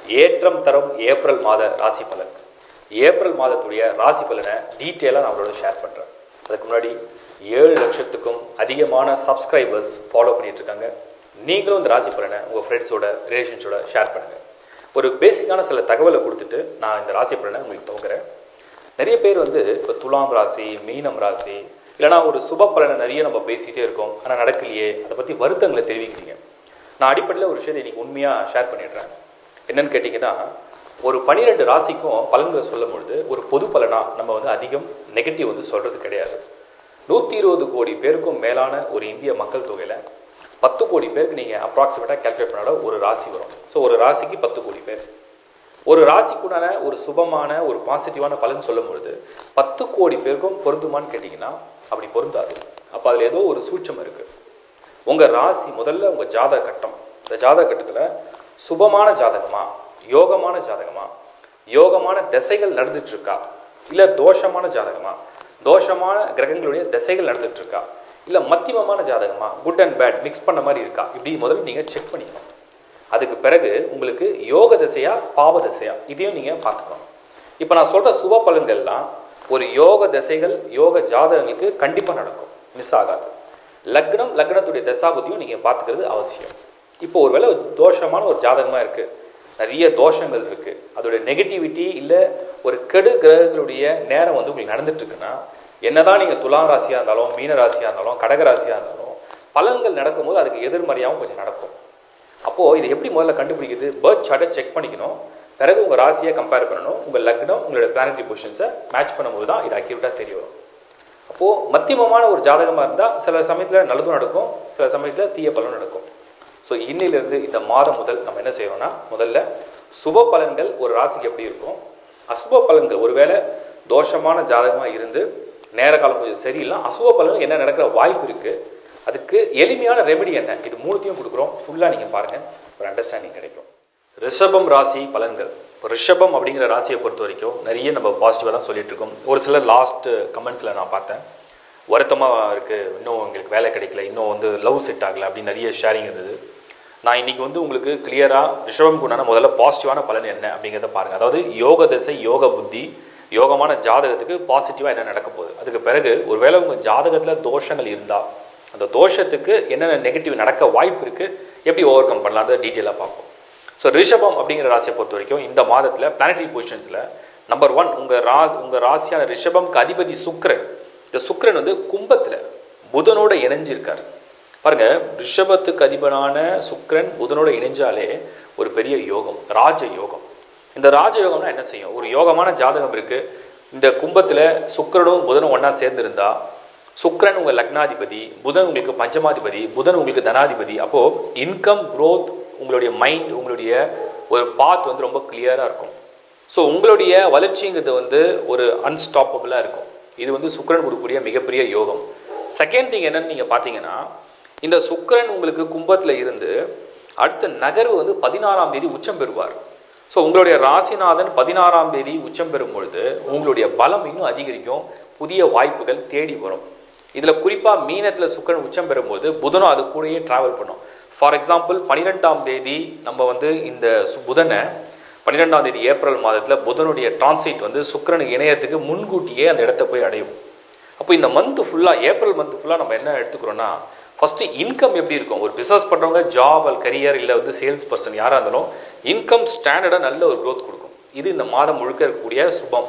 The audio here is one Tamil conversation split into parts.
ஏற்றம் தரும் ஏப்ரல் மாத ராசி பலன் ஏப்ரல் மாதத்துடைய ராசி பலனை டீட்டெயிலாக நான் உங்களோட ஷேர் பண்ணுறேன் அதுக்கு முன்னாடி ஏழு லட்சத்துக்கும் அதிகமான சப்ஸ்கிரைபர்ஸ் ஃபாலோ பண்ணிட்டு இருக்காங்க நீங்களும் இந்த ராசி பலனை உங்கள் ஃப்ரெண்ட்ஸோட ரிலேஷன்ஸோட ஷேர் பண்ணுங்கள் ஒரு பேசிக்கான சில தகவலை கொடுத்துட்டு நான் இந்த ராசி பலனை உங்களுக்கு துவங்குறேன் நிறைய பேர் வந்து இப்போ துலாம் ராசி மீனம் ராசி இல்லைனா ஒரு சுப பலனை நிறைய நம்ம பேசிகிட்டே இருக்கோம் ஆனால் நடக்கலையே அதை பற்றி வருத்தங்களை தெரிவிக்கிறீங்க நான் அடிப்படையில் ஒரு விஷயத்தை இன்னைக்கு உண்மையாக ஷேர் பண்ணிடுறேன் என்னன்னு கேட்டிங்கன்னா ஒரு பனிரெண்டு ராசிக்கும் பலன்களை சொல்லும் பொழுது ஒரு பொது பலனாக நம்ம வந்து அதிகம் நெகட்டிவ் வந்து சொல்கிறது கிடையாது நூற்றி இருபது கோடி பேருக்கும் மேலான ஒரு இந்திய மக்கள் தொகையில் பத்து கோடி பேருக்கு நீங்கள் அப்ராக்சிமேட்டாக கேல்குலேட் பண்ணாட ஒரு ராசி வரும் ஸோ ஒரு ராசிக்கு பத்து கோடி பேர் ஒரு ராசிக்குண்டான ஒரு சுபமான ஒரு பாசிட்டிவான பலன் சொல்லும் பொழுது பத்து கோடி பேருக்கும் பொருந்துமான்னு கேட்டிங்கன்னா அப்படி பொருந்தாது அப்போ அதில் ஏதோ ஒரு சூட்சம் இருக்குது உங்கள் ராசி முதல்ல உங்கள் ஜாதக கட்டம் இந்த ஜாதக கட்டத்தில் சுபமான ஜாதகமா யோகமான ஜாதகமா யோகமான திசைகள் நடந்துட்டு இருக்கா இல்லை தோஷமான ஜாதகமா தோஷமான கிரகங்களுடைய திசைகள் நடந்துட்டு இருக்கா இல்லை மத்தியமமான ஜாதகமா குட் அண்ட் பேட் மிக்ஸ் பண்ண மாதிரி இருக்கா இப்படி முதல்ல நீங்கள் செக் பண்ணிக்கணும் அதுக்கு பிறகு உங்களுக்கு யோக திசையா பாவ திசையா இதையும் நீங்கள் பார்த்துக்கணும் இப்போ நான் சொல்கிற சுப பலன்கள்லாம் ஒரு யோக திசைகள் யோக ஜாதகங்களுக்கு கண்டிப்பாக நடக்கும் மிஸ் ஆகாது லக்னம் லக்னத்துடைய தசாபதியும் நீங்கள் பார்த்துக்கிறது அவசியம் இப்போ ஒருவேளை தோஷமான ஒரு ஜாதகமாக இருக்குது நிறைய தோஷங்கள் இருக்குது அதோடைய நெகட்டிவிட்டி இல்லை ஒரு கெடு கிரகங்களுடைய நேரம் வந்து உங்களுக்கு நடந்துட்டு இருக்குன்னா என்னதான் நீங்கள் துலாம் ராசியாக இருந்தாலும் மீன ராசியாக இருந்தாலும் கடக ராசியாக இருந்தாலும் பலன்கள் நடக்கும்போது அதுக்கு எதிர்மறையாகவும் கொஞ்சம் நடக்கும் அப்போது இது எப்படி முதல்ல கண்டுபிடிக்குது பேர்த் சார்ட்டை செக் பண்ணிக்கணும் பிறகு உங்கள் ராசியை கம்பேர் பண்ணணும் உங்கள் லக்னம் உங்களோட பிளானட்டரி பொசிஷன்ஸை மேட்ச் பண்ணும்போது தான் இது அக்யூரேட்டாக தெரிய வரும் அப்போது மத்தியமமான ஒரு ஜாதகமாக இருந்தால் சில சமயத்தில் நல்லதும் நடக்கும் சில சமயத்தில் தீய பலனும் நடக்கும் ஸோ இன்னிலிருந்து இந்த மாதம் முதல் நம்ம என்ன செய்யறோம்னா முதல்ல சுப பலன்கள் ஒரு ராசிக்கு எப்படி இருக்கும் அசுப பலன்கள் ஒருவேளை தோஷமான ஜாதகமாக இருந்து நேர காலம் கொஞ்சம் சரியில்லை அசுப பலன்கள் என்ன நடக்கிற வாய்ப்பு இருக்குது அதுக்கு எளிமையான ரெமெடி என்ன இது மூணுத்தையும் கொடுக்குறோம் ஃபுல்லாக நீங்கள் பாருங்கள் ஒரு அண்டர்ஸ்டாண்டிங் கிடைக்கும் ரிஷபம் ராசி பலன்கள் இப்போ ரிஷபம் அப்படிங்கிற ராசியை பொறுத்த வரைக்கும் நிறைய நம்ம பாசிட்டிவாக தான் சொல்லிட்டு இருக்கோம் ஒரு சில லாஸ்ட் கமெண்ட்ஸில் நான் பார்த்தேன் வருத்தமாக இருக்குது இன்னும் எங்களுக்கு வேலை கிடைக்கல இன்னும் வந்து லவ் செட் ஆகலை அப்படின்னு நிறைய ஷேரிங் இருந்தது நான் இன்றைக்கி வந்து உங்களுக்கு கிளியராக ரிஷபம் உண்டான முதல்ல பாசிட்டிவான பலன் என்ன அப்படிங்கிறத பாருங்கள் அதாவது யோக திசை யோக புத்தி யோகமான ஜாதகத்துக்கு பாசிட்டிவாக என்ன நடக்க போகுது அதுக்கு பிறகு ஒருவேளை உங்கள் ஜாதகத்தில் தோஷங்கள் இருந்தால் அந்த தோஷத்துக்கு என்னென்ன நெகட்டிவ் நடக்க வாய்ப்பு இருக்குது எப்படி ஓவர் கம் பண்ணலான்றத டீட்டெயிலாக பார்ப்போம் ஸோ ரிஷபம் அப்படிங்கிற ராசியை பொறுத்த வரைக்கும் இந்த மாதத்தில் பிளானட்டரி பொசிஷன்ஸில் நம்பர் ஒன் உங்கள் ராசி உங்கள் ராசியான ரிஷபம்க்கு அதிபதி சுக்கிரன் இந்த சுக்கிரன் வந்து கும்பத்தில் புதனோட இணைஞ்சிருக்கார் பாருங்க ரிஷபத்துக்கு அதிபனான சுக்கிரன் புதனோட இணைஞ்சாலே ஒரு பெரிய யோகம் ராஜ யோகம் இந்த ராஜ யோகம்னா என்ன செய்யும் ஒரு யோகமான ஜாதகம் இருக்கு இந்த கும்பத்தில் சுக்கிரனும் புதனும் ஒன்றா சேர்ந்திருந்தா சுக்கிரன் உங்கள் லக்னாதிபதி புதன் உங்களுக்கு பஞ்சமாதிபதி புதன் உங்களுக்கு தனாதிபதி அப்போது இன்கம் growth உங்களுடைய மைண்ட் உங்களுடைய ஒரு பாத் வந்து ரொம்ப கிளியராக இருக்கும் ஸோ உங்களுடைய வளர்ச்சிங்கிறது வந்து ஒரு அன்ஸ்டாப்பபிளாக இருக்கும் இது வந்து சுக்கிரன் கொடுக்கக்கூடிய மிகப்பெரிய யோகம் செகண்ட் திங் என்னன்னு நீங்கள் பார்த்தீங்கன்னா இந்த சுக்கிரன் உங்களுக்கு கும்பத்தில் இருந்து அடுத்த நகர்வு வந்து பதினாறாம் தேதி உச்சம் பெறுவார் ஸோ உங்களுடைய ராசிநாதன் பதினாறாம் தேதி உச்சம் பெறும் பொழுது உங்களுடைய பலம் இன்னும் அதிகரிக்கும் புதிய வாய்ப்புகள் தேடி வரும் இதில் குறிப்பாக மீனத்தில் சுக்கிரன் உச்சம் பெறும்போது புதனும் அது கூடயே ட்ராவல் பண்ணும் ஃபார் எக்ஸாம்பிள் பன்னிரெண்டாம் தேதி நம்ம வந்து இந்த சு- புதனை பன்னிரெண்டாம் தேதி ஏப்ரல் மாதத்தில் புதனுடைய டிரான்சிட் வந்து சுக்கிரனுக்கு இணையத்துக்கு முன்கூட்டியே அந்த இடத்த போய் அடையும் அப்போ இந்த மந்த் ஃபுல்லாக ஏப்ரல் மந்த் ஃபுல்லாக நம்ம என்ன எடுத்துக்கிறோன்னா ஃபஸ்ட்டு இன்கம் எப்படி இருக்கும் ஒரு பிஸ்னஸ் பண்ணுறவங்க ஜாப் அல்ல கரியர் இல்லை வந்து சேல்ஸ் பர்சன் யாராக இருந்தாலும் இன்கம் ஸ்டாண்டர்டாக நல்ல ஒரு growth கொடுக்கும் இது இந்த மாதம் முழுக்க இருக்கக்கூடிய சுபம்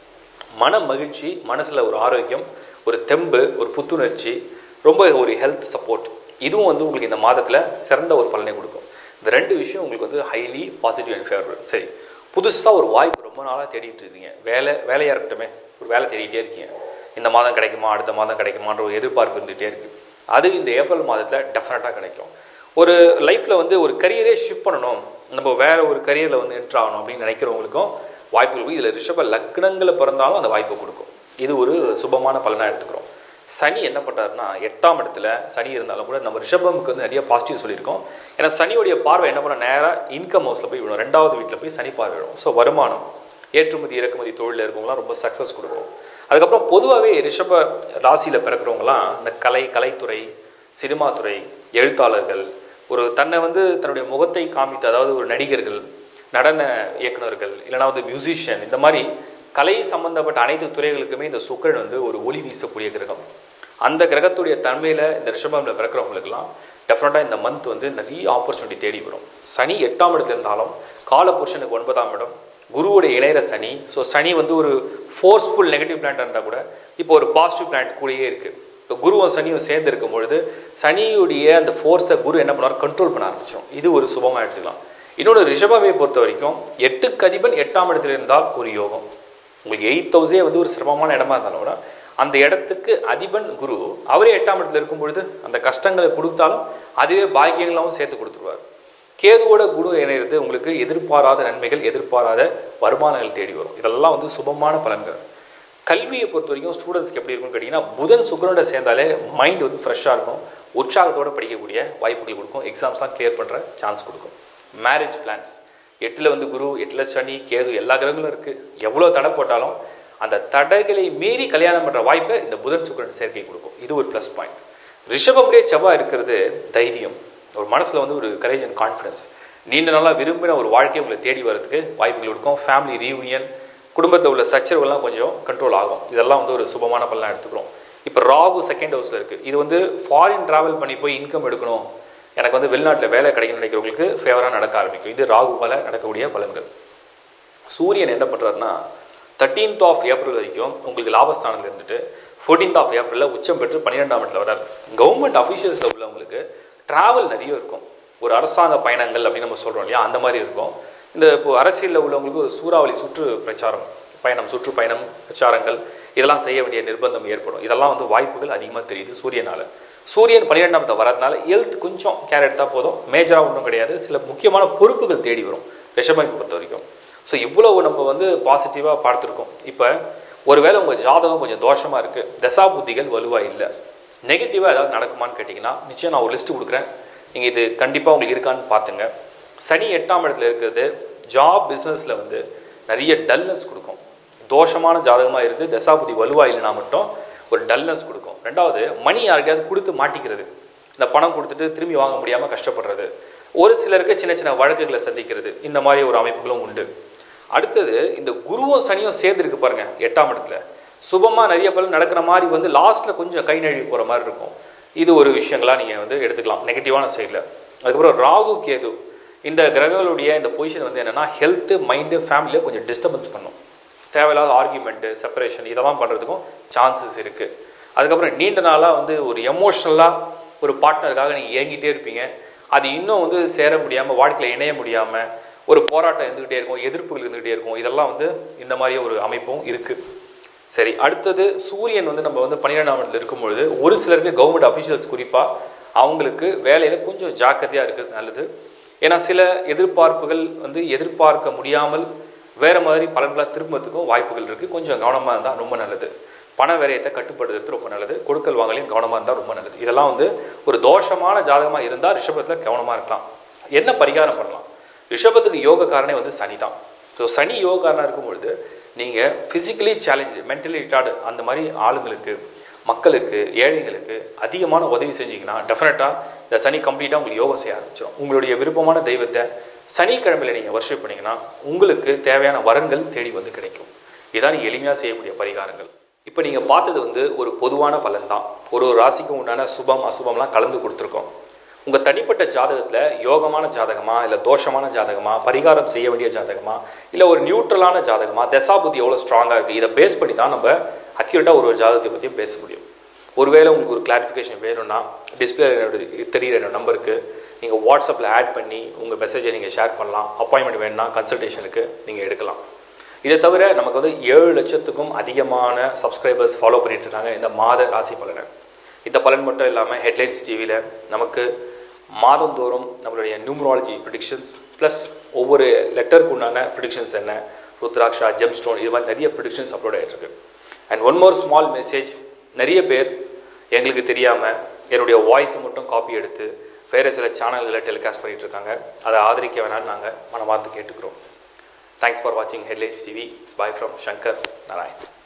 மன மகிழ்ச்சி மனசில் ஒரு ஆரோக்கியம் ஒரு தெம்பு ஒரு புத்துணர்ச்சி ரொம்ப ஒரு ஹெல்த் சப்போர்ட் இதுவும் வந்து உங்களுக்கு இந்த மாதத்தில் சிறந்த ஒரு பலனை கொடுக்கும் இந்த ரெண்டு விஷயம் உங்களுக்கு வந்து ஹைலி பாசிட்டிவ் அண்ட் ஃபேவரபிள் சரி புதுசாக ஒரு வாய்ப்பு ரொம்ப நாளாக தேடிட்டு இருக்கீங்க வேலை வேலையாக இருக்கட்டுமே ஒரு வேலை தேடிட்டே இருக்கீங்க இந்த மாதம் கிடைக்குமா அடுத்த மாதம் கிடைக்குமான்ற ஒரு எதிர்பார்ப்பு இருந்துகிட்டே இருக்குது அது இந்த ஏப்ரல் மாதத்தில் டெஃபினட்டாக கிடைக்கும் ஒரு லைஃப்பில் வந்து ஒரு கரியரே ஷிஃப்ட் பண்ணணும் நம்ம வேற ஒரு கரியரில் வந்து என்ட்ரு ஆகணும் அப்படின்னு நினைக்கிறவங்களுக்கும் வாய்ப்புகள் இதில் ரிஷப லக்னங்களை பிறந்தாலும் அந்த வாய்ப்பை கொடுக்கும் இது ஒரு சுபமான பலனாக எடுத்துக்கிறோம் சனி என்ன பண்ணுறாருன்னா எட்டாம் இடத்துல சனி இருந்தாலும் கூட நம்ம ரிஷபமுக்கு வந்து நிறைய பாசிட்டிவ் சொல்லியிருக்கோம் ஏன்னா சனியுடைய பார்வை என்ன பண்ண நேராக இன்கம் ஹவுஸில் போய் விடும் ரெண்டாவது வீட்டில் போய் சனி பார்வை விடும் ஸோ வருமானம் ஏற்றுமதி இறக்குமதி தொழிலில் இருக்கவங்களாம் ரொம்ப சக்ஸஸ் கொடுக்கும் அதுக்கப்புறம் பொதுவாகவே ரிஷப ராசியில் பிறக்கிறவங்களாம் இந்த கலை கலைத்துறை சினிமா துறை எழுத்தாளர்கள் ஒரு தன்னை வந்து தன்னுடைய முகத்தை காமித்து அதாவது ஒரு நடிகர்கள் நடன இயக்குனர்கள் இல்லைனா வந்து மியூசிஷியன் இந்த மாதிரி கலை சம்பந்தப்பட்ட அனைத்து துறைகளுக்குமே இந்த சுக்கிரன் வந்து ஒரு ஒளி வீசக்கூடிய கிரகம் அந்த கிரகத்துடைய தன்மையில் இந்த ரிஷபமில் பிறக்கிறவங்களுக்குலாம் டெஃபினட்டாக இந்த மந்த் வந்து நிறைய ஆப்பர்ச்சுனிட்டி தேடி வரும் சனி எட்டாம் இடத்துல இருந்தாலும் காலபுருஷனுக்கு ஒன்பதாம் இடம் குருவுடைய இளையர சனி ஸோ சனி வந்து ஒரு ஃபோர்ஸ்ஃபுல் நெகட்டிவ் பிளான்ட் இருந்தால் கூட இப்போ ஒரு பாசிட்டிவ் பிளான்ட் கூடயே இருக்குது இப்போ குருவும் சனியும் சேர்ந்து இருக்கும் பொழுது சனியுடைய அந்த ஃபோர்ஸை குரு என்ன பண்ணுவார் கண்ட்ரோல் பண்ண ஆரம்பிச்சோம் இது ஒரு சுபமாக எடுத்துக்கலாம் இன்னொன்று ரிஷபமே பொறுத்த வரைக்கும் எட்டுக்கு அதிபன் எட்டாம் இடத்துல இருந்தால் ஒரு யோகம் உங்களுக்கு எயித் ஹவுஸே வந்து ஒரு சிரமமான இடமா இருந்தாலும் கூட அந்த இடத்துக்கு அதிபன் குரு அவரே எட்டாம் இடத்துல இருக்கும் பொழுது அந்த கஷ்டங்களை கொடுத்தாலும் அதுவே பாக்கியங்களாகவும் சேர்த்து கொடுத்துருவார் கேதுவோட குரு இணையிறது உங்களுக்கு எதிர்பாராத நன்மைகள் எதிர்பாராத வருமானங்கள் தேடி வரும் இதெல்லாம் வந்து சுபமான பலன்கள் கல்வியை பொறுத்த வரைக்கும் ஸ்டூடெண்ட்ஸ்க்கு எப்படி இருக்கும்னு கேட்டிங்கன்னா புதன் சுக்கரனோட சேர்ந்தாலே மைண்ட் வந்து ஃப்ரெஷ்ஷாக இருக்கும் உற்சாகத்தோடு படிக்கக்கூடிய வாய்ப்புகள் கொடுக்கும் எக்ஸாம்ஸ்லாம் கிளியர் பண்ணுற சான்ஸ் கொடுக்கும் மேரேஜ் பிளான்ஸ் எட்டில் வந்து குரு எட்டில் சனி கேது எல்லா கிரகங்களும் இருக்குது எவ்வளோ தடை போட்டாலும் அந்த தடைகளை மீறி கல்யாணம் பண்ணுற வாய்ப்பை இந்த புதன் சுக்கரன் சேர்க்கை கொடுக்கும் இது ஒரு ப்ளஸ் பாயிண்ட் ரிஷபம்லேயே செவ்வாய் இருக்கிறது தைரியம் ஒரு மனசில் வந்து ஒரு கரேஜ் அண்ட் கான்ஃபிடன்ஸ் நீண்ட நாளாக விரும்பின ஒரு வாழ்க்கையை உங்களை தேடி வரதுக்கு வாய்ப்புகள் கொடுக்கும் ஃபேமிலி ரீயூனியன் குடும்பத்தில் உள்ள சச்சரவுலாம் கொஞ்சம் கண்ட்ரோல் ஆகும் இதெல்லாம் வந்து ஒரு சுபமான பலனாக எடுத்துக்கிறோம் இப்போ ராகு செகண்ட் ஹவுஸில் இருக்குது இது வந்து ஃபாரின் ட்ராவல் பண்ணி போய் இன்கம் எடுக்கணும் எனக்கு வந்து வெளிநாட்டில் வேலை கிடைக்கணும்னு நினைக்கிறவங்களுக்கு ஃபேவராக நடக்க ஆரம்பிக்கும் இது ராகுவால் நடக்கக்கூடிய பலன்கள் சூரியன் என்ன பண்ணுறாருன்னா தேர்ட்டீன்த் ஆஃப் ஏப்ரல் வரைக்கும் உங்களுக்கு லாபஸ்தானத்தில் இருந்துட்டு ஃபோர்டீன்த் ஆஃப் ஏப்ரலில் உச்சம் பெற்று பன்னிரெண்டாம் இடத்துல வர்றாரு கவர்மெண்ட் அஃபீஷியல்ஸில் உள்ளவங்களுக்கு ட்ராவல் நிறைய இருக்கும் ஒரு அரசாங்க பயணங்கள் அப்படின்னு நம்ம சொல்கிறோம் இல்லையா அந்த மாதிரி இருக்கும் இந்த இப்போ அரசியலில் உள்ளவங்களுக்கு ஒரு சூறாவளி சுற்று பிரச்சாரம் பயணம் சுற்றுப்பயணம் பிரச்சாரங்கள் இதெல்லாம் செய்ய வேண்டிய நிர்பந்தம் ஏற்படும் இதெல்லாம் வந்து வாய்ப்புகள் அதிகமாக தெரியுது சூரியனால் சூரியன் பன்னிரெண்டாமத்தை வரதுனால ஹெல்த் கொஞ்சம் கேர் எடுத்தால் போதும் மேஜராக ஒன்றும் கிடையாது சில முக்கியமான பொறுப்புகள் தேடி வரும் ரிஷபமைப்பை பொறுத்த வரைக்கும் ஸோ இவ்வளவு நம்ம வந்து பாசிட்டிவாக பார்த்துருக்கோம் இப்போ ஒருவேளை உங்கள் ஜாதகம் கொஞ்சம் தோஷமாக இருக்குது தசா புத்திகள் வலுவாக இல்லை நெகட்டிவாக ஏதாவது நடக்குமான்னு கேட்டிங்கன்னா நிச்சயம் நான் ஒரு லிஸ்ட்டு கொடுக்குறேன் நீங்கள் இது கண்டிப்பாக உங்களுக்கு இருக்கான்னு பார்த்துங்க சனி எட்டாம் இடத்துல இருக்கிறது ஜாப் பிஸ்னஸில் வந்து நிறைய டல்னஸ் கொடுக்கும் தோஷமான ஜாதகமாக இருந்து தசாபுதி வலுவாக இல்லைனா மட்டும் ஒரு டல்னஸ் கொடுக்கும் ரெண்டாவது மணி யாருக்கையாவது கொடுத்து மாட்டிக்கிறது இந்த பணம் கொடுத்துட்டு திரும்பி வாங்க முடியாமல் கஷ்டப்படுறது ஒரு சிலருக்கு சின்ன சின்ன வழக்குகளை சந்திக்கிறது இந்த மாதிரி ஒரு அமைப்புகளும் உண்டு அடுத்தது இந்த குருவும் சனியும் சேர்ந்துருக்கு பாருங்க எட்டாம் இடத்துல சுபமாக நிறைய பலன் நடக்கிற மாதிரி வந்து லாஸ்ட்டில் கொஞ்சம் கை நழுவி போகிற மாதிரி இருக்கும் இது ஒரு விஷயங்களா நீங்கள் வந்து எடுத்துக்கலாம் நெகட்டிவான சைடில் அதுக்கப்புறம் ராகு கேது இந்த கிரகங்களுடைய இந்த பொசிஷன் வந்து என்னென்னா ஹெல்த்து மைண்டு ஃபேமிலியை கொஞ்சம் டிஸ்டர்பன்ஸ் பண்ணும் தேவையில்லாத ஆர்கியூமெண்ட்டு செப்பரேஷன் இதெல்லாம் பண்ணுறதுக்கும் சான்சஸ் இருக்குது அதுக்கப்புறம் நீண்ட நாளாக வந்து ஒரு எமோஷ்னலாக ஒரு பார்ட்னருக்காக நீங்கள் ஏங்கிட்டே இருப்பீங்க அது இன்னும் வந்து சேர முடியாமல் வாழ்க்கையில் இணைய முடியாமல் ஒரு போராட்டம் இருந்துக்கிட்டே இருக்கும் எதிர்ப்புகள் இருந்துக்கிட்டே இருக்கும் இதெல்லாம் வந்து இந்த மாதிரி ஒரு அமைப்பும் இருக்குது சரி அடுத்தது சூரியன் வந்து நம்ம வந்து பன்னிரெண்டாம் இடத்துல இருக்கும்பொழுது ஒரு சிலருக்கு கவர்மெண்ட் அஃபிஷியல்ஸ் குறிப்பாக அவங்களுக்கு வேலையில் கொஞ்சம் ஜாக்கிரதையாக இருக்கிறது நல்லது ஏன்னா சில எதிர்பார்ப்புகள் வந்து எதிர்பார்க்க முடியாமல் வேறு மாதிரி பலன்களாக திரும்பத்துக்கும் வாய்ப்புகள் இருக்குது கொஞ்சம் கவனமாக இருந்தால் ரொம்ப நல்லது பண விரயத்தை கட்டுப்படுத்துறது ரொம்ப நல்லது கொடுக்கல் வாங்கலையும் கவனமாக இருந்தால் ரொம்ப நல்லது இதெல்லாம் வந்து ஒரு தோஷமான ஜாதகமாக இருந்தால் ரிஷபத்தில் கவனமாக இருக்கலாம் என்ன பரிகாரம் பண்ணலாம் ரிஷபத்துக்கு யோக காரனே வந்து சனி தான் ஸோ சனி யோக காரனாக இருக்கும் பொழுது நீங்கள் ஃபிசிக்கலி சேலஞ்சு மென்டலி ரிட்டார்டு அந்த மாதிரி ஆளுங்களுக்கு மக்களுக்கு ஏழைங்களுக்கு அதிகமான உதவி செஞ்சீங்கன்னா டெஃபினட்டாக இந்த சனி கம்ப்ளீட்டாக உங்களுக்கு யோகம் செய்ய ஆரம்பிச்சிடும் உங்களுடைய விருப்பமான தெய்வத்தை சனிக்கிழமையில் நீங்கள் வர்ஷிப் பண்ணிங்கன்னா உங்களுக்கு தேவையான வரன்கள் தேடி வந்து கிடைக்கும் இதான் நீங்கள் எளிமையாக செய்யக்கூடிய பரிகாரங்கள் இப்போ நீங்கள் பார்த்தது வந்து ஒரு பொதுவான பலன் தான் ஒரு ஒரு ராசிக்கும் உண்டான சுபம் அசுபம்லாம் கலந்து கொடுத்துருக்கோம் உங்கள் தனிப்பட்ட ஜாதகத்தில் யோகமான ஜாதகமா இல்லை தோஷமான ஜாதகமா பரிகாரம் செய்ய வேண்டிய ஜாதகமா இல்லை ஒரு நியூட்ரலான ஜாதகமா தசாபுத்தி எவ்வளோ ஸ்ட்ராங்காக இருக்குது இதை பேஸ் பண்ணி தான் நம்ம அக்யூரேட்டாக ஒரு ஒரு ஜாதகத்தை பற்றியும் பேச முடியும் ஒருவேளை உங்களுக்கு ஒரு கிளாரிஃபிகேஷன் வேணும்னா டிஸ்பிளே தெரிகிற என்னோட நம்பருக்கு நீங்கள் வாட்ஸ்அப்பில் ஆட் பண்ணி உங்கள் மெசேஜை நீங்கள் ஷேர் பண்ணலாம் அப்பாயின்மெண்ட் வேணும்னா கன்சல்டேஷனுக்கு நீங்கள் எடுக்கலாம் இதை தவிர நமக்கு வந்து ஏழு லட்சத்துக்கும் அதிகமான சப்ஸ்கிரைபர்ஸ் ஃபாலோ பண்ணிட்டு இருக்காங்க இந்த மாத ராசி பலனை இந்த பலன் மட்டும் இல்லாமல் ஹெட்லைன்ஸ் டிவியில் நமக்கு மாதந்தோறும் நம்மளுடைய நியூமராலஜி ப்ரிடிக்ஷன்ஸ் ப்ளஸ் ஒவ்வொரு லெட்டருக்கு உண்டான ப்ரிடிக்ஷன்ஸ் என்ன ருத்ராக்ஷா ஜெம் ஸ்டோன் இது மாதிரி நிறைய ப்ரிடிக்ஷன்ஸ் அப்லோட் ஆகிட்டு இருக்கு and one more small message நிறைய பேர் எங்களுக்கு தெரியாமல் என்னுடைய வாய்ஸை மட்டும் காப்பி எடுத்து வேறு சில சேனல்களை டெலிகாஸ்ட் பண்ணிகிட்டு இருக்காங்க அதை ஆதரிக்க வேணாம்னு நாங்கள் மனமார்ந்து கேட்டுக்கிறோம் தேங்க்ஸ் ஃபார் வாட்சிங் headlines TV bye from Shankar Narayan